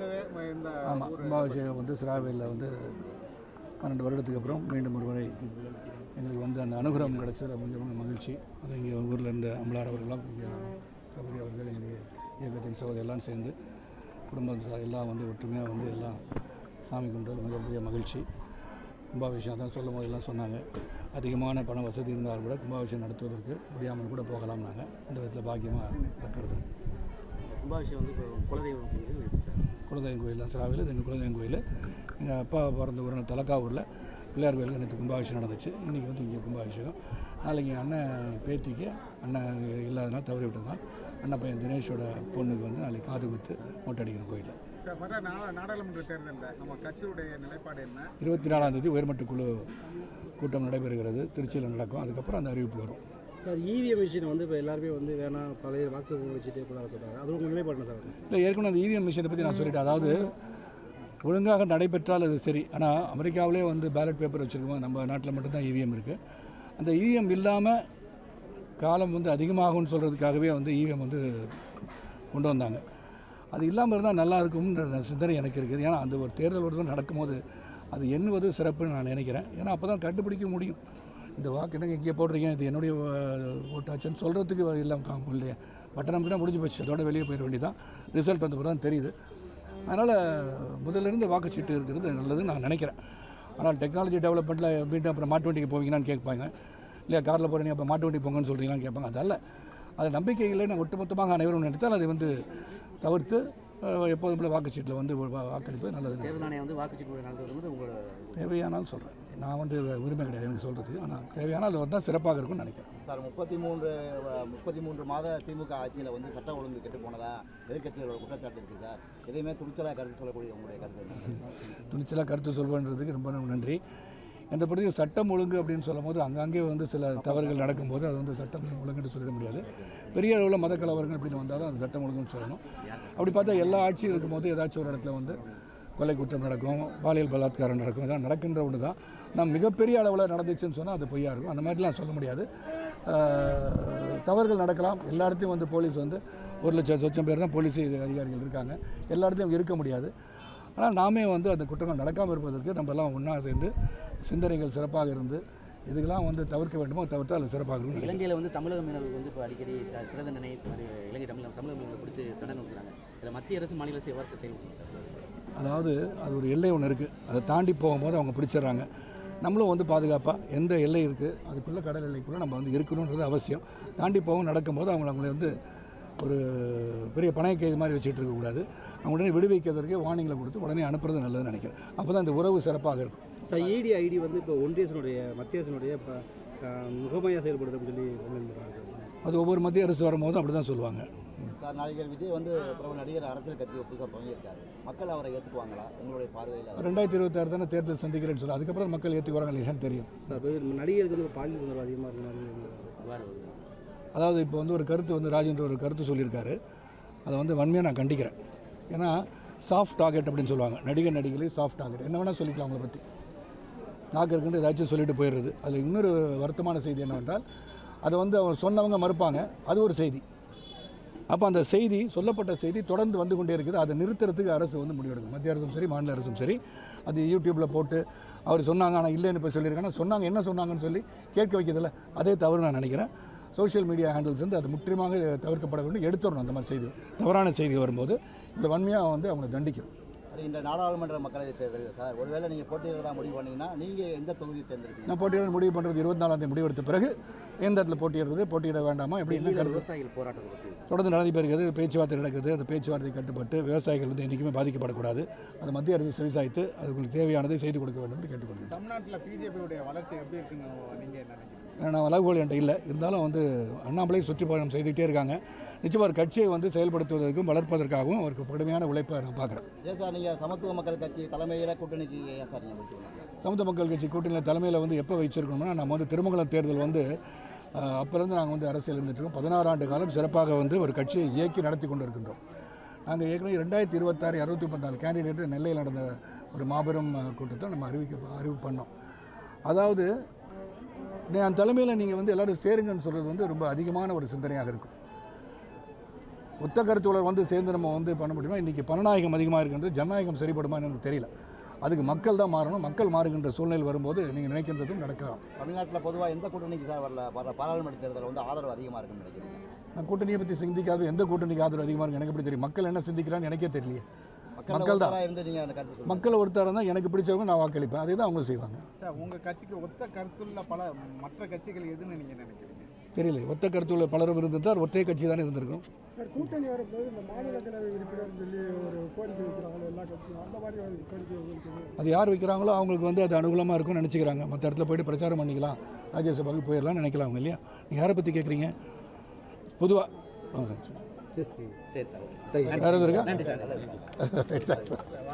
இருந்தது இந்த ஆமாம் கும்பாபிஷேகம் வந்து சிராவையில் வந்து பன்னெண்டு வருடத்துக்கு அப்புறம் மீண்டும் ஒரு முறை எங்களுக்கு வந்து அந்த அனுகிரகம் கிடைச்சது கொஞ்சம் மகிழ்ச்சி அது இங்கே ஊரில் இருந்த அமலார் அவர்கள்லாம் இங்கே கபடி அவர்கள் எங்கள் இயக்கத்தின் சோதனை எல்லாம் சேர்ந்து குடும்பம் சா- எல்லாம் வந்து ஒற்றுமையாக வந்து எல்லாம் சாமி கும்பிட்டு மிகப்பெரிய மகிழ்ச்சி கும்பாபிஷேகம் தான் சொல்லும் போது எல்லாம் சொன்னாங்க அதிகமான பண வசதி இருந்தால் கூட கும்பாபிஷேகம் நடத்துவதற்கு முடியாமல் கூட போகலாம் நாங்கள் இந்த விதத்தில் பாக்கியமாக இருக்கிறது கும்பாபிஷேகம் வந்து இப்போ குலதெய்வம் கோயில் இருக்கு சார் குலதெய்வம் கோயில் தான் சிராவில் இது எங்கள் குலதெய்வம் கோயில் எங்கள் அப்பா பிறந்த ஊரில் தலக்காவூரில் பிள்ளையார் கோயிலுக்கு நேற்று கும்பாபிஷேகம் நடந்துச்சு இன்றைக்கி வந்து இங்கே கும்பாபிஷேகம் நாளைக்கு அண்ணன் பேத்திக்கு அண்ணன் இல்லாதனால தவறி விட்டதான் அண்ணன் பையன் தினேஷோட பொண்ணுக்கு வந்து நாளைக்கு காது குத்து மொட்டை அடிக்கிற கோயில் சார் வர நா- நாடாளுமன்ற தேர்தலில் நம்ம கட்சியுடைய நிலைப்பாடு என்ன இருபத்தி நாலாம் தேதி உயர்மட்ட குழு கூட்டம் நடைபெறுகிறது திருச்சியில் நடக்கும் அதுக்கப்புறம் அந்த அறிவிப்பு வரும் சார் இவிஎம் மிஷின் வந்து இப்போ எல்லாருமே வந்து வேணாம் பழைய வாக்கு வச்சுட்டே கூட சொல்கிறாங்க அது உங்கள் நிலைப்பாடு சார் இல்லை ஏற்கனவே அந்த இவிஎம் மிஷினை பற்றி நான் சொல்லிட்டேன் அதாவது ஒழுங்காக நடைபெற்றால் அது சரி ஆனால் அமெரிக்காவிலே வந்து பேலட் பேப்பர் வச்சுருக்கோம் நம்ம நாட்டில் மட்டும்தான் இவிஎம் இருக்குது அந்த இவிஎம் இல்லாமல் காலம் வந்து அதிகமாகும்னு சொல்கிறதுக்காகவே வந்து இவிஎம் வந்து கொண்டு வந்தாங்க அது இல்லாமல் இருந்தால் நல்லா இருக்கும்ன்ற சிந்தனை எனக்கு இருக்குது ஏன்னா அந்த ஒரு தேர்தல் வருடம் நடக்கும்போது அது எண்ணுவது சிறப்புன்னு நான் நினைக்கிறேன் ஏன்னா அப்போ தான் கண்டுபிடிக்க முடியும் இந்த வாக்கு என்ன இங்கே போடுறீங்க இது என்னுடைய அஹ், ஓட்டாச்சுன்னு சொல்கிறதுக்கு இல்லாமல் காமிக்கும் இல்லையா பட்டணம்னா முடிஞ்சு போச்சு அதோட வெளியே போயிட வேண்டியதான் ரிசல்ட் வந்த பிறகு தான் தெரியுது அதனால் முதல்ல இருந்து வாக்குச்சீட்டு இருக்கிறது நல்லதுன்னு நான் நினைக்கிறேன் ஆனால் டெக்னாலஜி டெவலப்மெண்ட்டில் மீண்டும் அப்புறம் மாட்டு வண்டிக்கு போவீங்களான்னு கேட்பாங்க இல்லையா காரில் போகிறீங்க அப்போ மாட்டு வண்டி போங்கன்னு சொல்கிறீங்களான்னு கேட்பாங்க அதல்ல அது நம்பிக்கை இல்லைன்னு ஒட்டுமொத்தமாக அனைவரும் நினைத்தால் அதை வந்து தவிர்த்து அஹ், எப்போதும் போல வாக்குச்சீட்டில் வந்து வா- வாக்களிப்பது நல்லது தேர்தல் ஆணையம் வந்து வாக்குச்சீட்டு நடத்துவது வந்து உங்களோட தேவையானாலும் சொல்கிறேன் நான் வந்து உரிமை கிடையாது எனக்கு சொல்கிறதுக்கு ஆனால் தேவையானால் அது வந்தால் சிறப்பாக இருக்கும்னு நினைக்கிறேன் சார் முப்பத்தி மூன்று முப்பத்தி மூன்று மாத திமுக ஆட்சியில் வந்து சட்டம் ஒழுங்கு கெட்டு போனதா எதிர்க்கட்சிகளோட குற்றச்சாட்டு இருக்குது சார் எதையுமே துணிச்சலாக கருத்து சொல்லக்கூடிய உங்களுடைய கருத்து என்ன துணிச்சலாக கருத்து சொல்வேன்றதுக்கு ரொம்ப நன்றி எந்த பொறுத்த சட்டம் ஒழுங்கு அப்படின்னு சொல்லும் போது அங்கங்கே வந்து சில தவறுகள் நடக்கும்போது அது வந்து சட்டம் ஒழுங்குன்னு சொல்லிட முடியாது பெரிய அளவில் மத கலவரங்கள் இப்படி வந்தாலும் அது சட்டம் ஒழுங்குன்னு சொல்லணும் அப்படி பார்த்தா எல்லா ஆட்சியும் இருக்கும்போது ஏதாச்சும் ஒரு இடத்துல வந்து கொலை குற்றம் நடக்கும் பாலியல் பலாத்காரம் நடக்கும் இதெல்லாம் நடக்கின்ற ஒன்று தான் நான் மிகப்பெரிய அளவில் நடந்துச்சுன்னு சொன்னால் அது பொய்யா இருக்கும் அந்த மாதிரிலாம் சொல்ல முடியாது ஆஹ், தவறுகள் நடக்கலாம் எல்லா இடத்தையும் வந்து போலீஸ் வந்து ஒரு லட்சம் சொச்சம் பேர் தான் போலீஸ் அதிகாரிகள் இருக்காங்க எல்லா இடத்தையும் இருக்க முடியாது ஆனால் நாமே வந்து அந்த குற்றங்கள் நடக்காமல் இருப்பதற்கு நம்ம எல்லாம் ஒன்றா சேர்ந்து சிந்தனைகள் சிறப்பாக இருந்து இதுக்கெல்லாம் வந்து தவிர்க்க வேண்டுமோ தவிர்த்து அது சிறப்பாக இருக்கும் நினைக்கிறேன். இலங்கையில் வந்து தமிழக மீனவர்கள் வந்து இப்போ அடிக்கடி த- சிறை தண்டனை இந்த மாதிரி இலங்கை தமிழக தமிழக மீனவர்களை பிடித்து தண்டனை கொடுக்குறாங்க இதில் மத்திய அரசு மாநில அரசு எவ்வாறு செயல்படும் சார் அதாவது அது ஒரு எல்லை ஒன்று இருக்குது அதை தாண்டி போகும்போது அவங்க பிடிச்சிடுறாங்க நம்மளும் வந்து பாதுகாப்பாக எந்த எல்லை இருக்குது அதுக்குள்ளே கடல் எல்லைக்குள்ளே நம்ம வந்து இருக்கணுன்றது அவசியம் தாண்டி போகும் நடக்கும்போது அவங்க அவங்களை வந்து ஒரு பெரிய பணைய கைது மாதிரி வச்சுட்டு இருக்கக்கூடாது அவங்க உடனே விடுவிக்கிறதுக்கு வார்னிங்களை கொடுத்து உடனே அனுப்புறது நல்லதுன்னு நினைக்கிறேன் அப்போ தான் இந்த உறவு சிறப்பாக இருக்கும் சார் இடி ஐடி வந்து இப்போ ஒன்றிய அரசினுடைய மத்திய அரசினுடைய இப்போ முகமையாக செயல்படுது அப்படின்னு சொல்லி கம்ப்ளைண்ட் பண்ணுறாங்க சார் அது ஒவ்வொரு மத்திய அரசு வரும்போதும் அப்படி தான் சொல்லுவாங்க சார் நடிகர் விஜய் வந்து பிரபல நடிகர் அரசியல் கட்சியை புதுசாக தொடங்கியிருக்காரு மக்கள் அவரை ஏற்றுக்குவாங்களா உங்களுடைய பார்வையில் ரெண்டாயிரத்தி இருபத்தாறு தானே தேர்தல் சந்திக்கிறேன்னு சொல்லி அதுக்கப்புறம் மக்கள் ஏற்றுக்குவாங்க இல்லையான்னு தெரியும் சார் இப்போ நடிகருக்கு வந்து பாலியல் தொந்தரவு அதிகமாக இருக்க மாதிரி இவ்வாறு வருது அதாவது இப்போ வந்து ஒரு கருத்து வந்து ராஜேந்திர ஒரு கருத்து சொல்லியிருக்காரு அதை வந்து வன்மையாக நான் கண்டிக்கிறேன் ஏன்னா சாஃப்ட் டார்கெட் அப்படின்னு சொல்லுவாங்க நடிகர் நடிகளே சாஃப்ட் டார்கெட் என்ன வேணால் சொல்லிக்கலாம் அவங்கள பற்றி நாக்கு இருக்குன்னு ஏதாச்சும் சொல்லிட்டு போயிடுறது அதில் இன்னொரு வருத்தமான செய்தி என்னவென்றால் அதை வந்து அவங்க சொன்னவங்க மறுப்பாங்க அது ஒரு செய்தி அப்போ அந்த செய்தி சொல்லப்பட்ட செய்தி தொடர்ந்து வந்து கொண்டே இருக்குது அதை நிறுத்துறதுக்கு அரசு வந்து முடிவெடுக்கும் மத்திய அரசும் சரி மாநில அரசும் சரி அது யூடியூப்பில் போட்டு அவர் சொன்னாங்க ஆனால் இல்லைன்னு இப்போ சொல்லியிருக்காங்க சொன்னாங்க என்ன சொன்னாங்கன்னு சொல்லி கேட்க வைக்கிறதில்ல அதே தவறு நான் நினைக்கிறேன் சோஷியல் மீடியா ஹேண்டில்ஸ் வந்து அது முற்றிலுமாக தவிர்க்கப்பட வேண்டும் எடுத்துடணும் அந்த மாதிரி செய்தி தவறான செய்தி வரும்போது இந்த வன்மையாக வந்து அவங்களை தண்டிக்கணும் சரி, இந்த நாடாளுமன்ற மக்களவைத் தேர்தல் சார் ஒருவேளை நீங்கள் போட்டியிடலாம் முடிவு பண்ணீங்கன்னா நீங்கள் எந்த தொகுதி தேர்ந்தெடுப்பீங்க நான் போட்டியிட முடிவு பண்ணுறது இருபத்தி நாலாம் தேதி முடிவெடுத்த பிறகு எந்த இடத்துல போட்டியிடுறது போட்டியிட வேண்டாமா எப்படி என்ன டெல்லியில் கருத்து விவசாயிகள் போராட்டத்தை பற்றி தொடர்ந்து நடந்து போயிருக்குது பேச்சுவார்த்தை நடக்குது அந்த பேச்சுவார்த்தை கட்டுப்பட்டு விவசாயிகள் வந்து என்றைக்குமே பாதிக்கப்படக்கூடாது அது மத்திய அரசு செவிசாய்த்து அதுக்கு தேவையானதை செய்து கொடுக்க வேண்டும் என்று கேட்டுக்கொள்கிறேன் தமிழ்நாட்டில் பிஜேபியுடைய வளர்ச்சி எப்படி இருக்குன்னு நீங்கள் நினைக்கிறீங்க ஏன்னா நான் அளவுகோல் என்கிட்ட இல்லை இருந்தாலும் வந்து அண்ணாமலை சுற்றுப்பயணம் செய்துக்கிட்டே இருக்காங்க நிச்சயமாக ஒரு கட்சியை வந்து செயல்படுத்துவதற்கும் வளர்ப்பதற்காகவும் அவருக்கு கடுமையான உழைப்பை நான் பார்க்குறேன் ஏன் சார் நீங்கள் சமத்துவ மக்கள் கட்சி தலைமையில் கூட்டணிக்கு ஏன் சார் நீங்கள் முடிச்சுக்கணும் சமூக மக்கள் கட்சி கூட்டணியில் தலைமையில் வந்து எப்போ வச்சிருக்கணும்னா நம்ம வந்து திருமங்கலம் தேர்தல் வந்து அஹ், அப்போலேருந்து நாங்கள் வந்து அரசியல் இருந்துட்டுருக்கோம் பதினாறு ஆண்டு காலம் சிறப்பாக வந்து ஒரு கட்சியை இயக்கி நடத்தி கொண்டு இருக்கின்றோம் நாங்கள் ஏற்கனவே ரெண்டாயிரத்தி இருபத்தாறு அறுபத்தி பதினாலு கேண்டிடேட் நெல்லையில் நடந்த ஒரு மாபெரும் அஹ், கூட்டத்தை நம்ம அறிவிக்க அறிவு பண்ணோம் அதாவது என் தலைமையில் நீங்கள் வந்து எல்லோரும் சேருங்கன்னு சொல்கிறது வந்து ரொம்ப அதிகமான ஒரு சிந்தனையாக இருக்கும் ஒத்த கருத்துள்ளர் வந்து சேர்ந்து நம்ம வந்து பண்ண முடியுமா இன்றைக்கி பணநாயகம் அதிகமாக இருக்கின்றது ஜனநாயகம் சரிப்படுமா எனக்கு தெரியல அதுக்கு மக்கள் தான் மாறணும் மக்கள் மாறுகின்ற சூழ்நிலை வரும்போது நீங்கள் நினைக்கின்றதும் நடக்கலாம் தமிழ்நாட்டில் பொதுவாக எந்த கூட்டணிக்கு சார் வரல வர பாராளுமன்ற தேர்தலில் வந்து ஆதரவு அதிகமாக இருக்குன்னு நினைக்கிறீங்க நான் கூட்டணியை பற்றி சிந்திக்காத எந்த கூட்டணிக்கு ஆதரவு அதிகமாக இருக்கு எனக்கு எப்படி தெரியும் மக்கள் என்ன சிந்திக்கிறான்னு எனக்கே தெரியலையே மக்கள் மக்கள் தான். தான் இருந்து நீங்கள் அந்த கருத்து சொல்லுங்கள் மக்கள் ஒருத்தர் இருந்தால் எனக்கு பிடிச்சவங்க நான் வாக்களிப்பேன் அதே தான் அவங்க செய்வாங்க சார் உங்கள் கட்சிக்கு ஒத்த கருத்துள்ள பல மற்ற கட்சிகள் எதுன்னு நீங்கள் நினைக்கிறீங்க தெரியல ஒத்த கருத்துள்ள பலரும் இருந்திருந்தால் ஒற்றை கட்சி தானே இருந்திருக்கும் சார் கூட்டணி வரும்போது இந்த மாநிலங்களவை உறுப்பினர் சொல்லி ஒரு கோரிக்கை வைக்கிறாங்களோ எல்லா கட்சியும் அந்த மாதிரி ஒரு கோரிக்கை இருக்குது அது யார் வைக்கிறாங்களோ அவங்களுக்கு வந்து அது அனுகூலமாக இருக்கும்னு நினச்சிக்கிறாங்க மற்ற இடத்துல போயிட்டு பிரச்சாரம் பண்ணிக்கலாம் ராஜ்யசபாவுக்கு போயிடலாம்னு நினைக்கலாம் அவங்க இல்லையா நீங்கள் யாரை பற்றி கேட்குறீங்க பொதுவாக சரி சார் தேங்க்யூ வேறு எதுவும் இருக்கா நன்றி சார் ரைட் சார்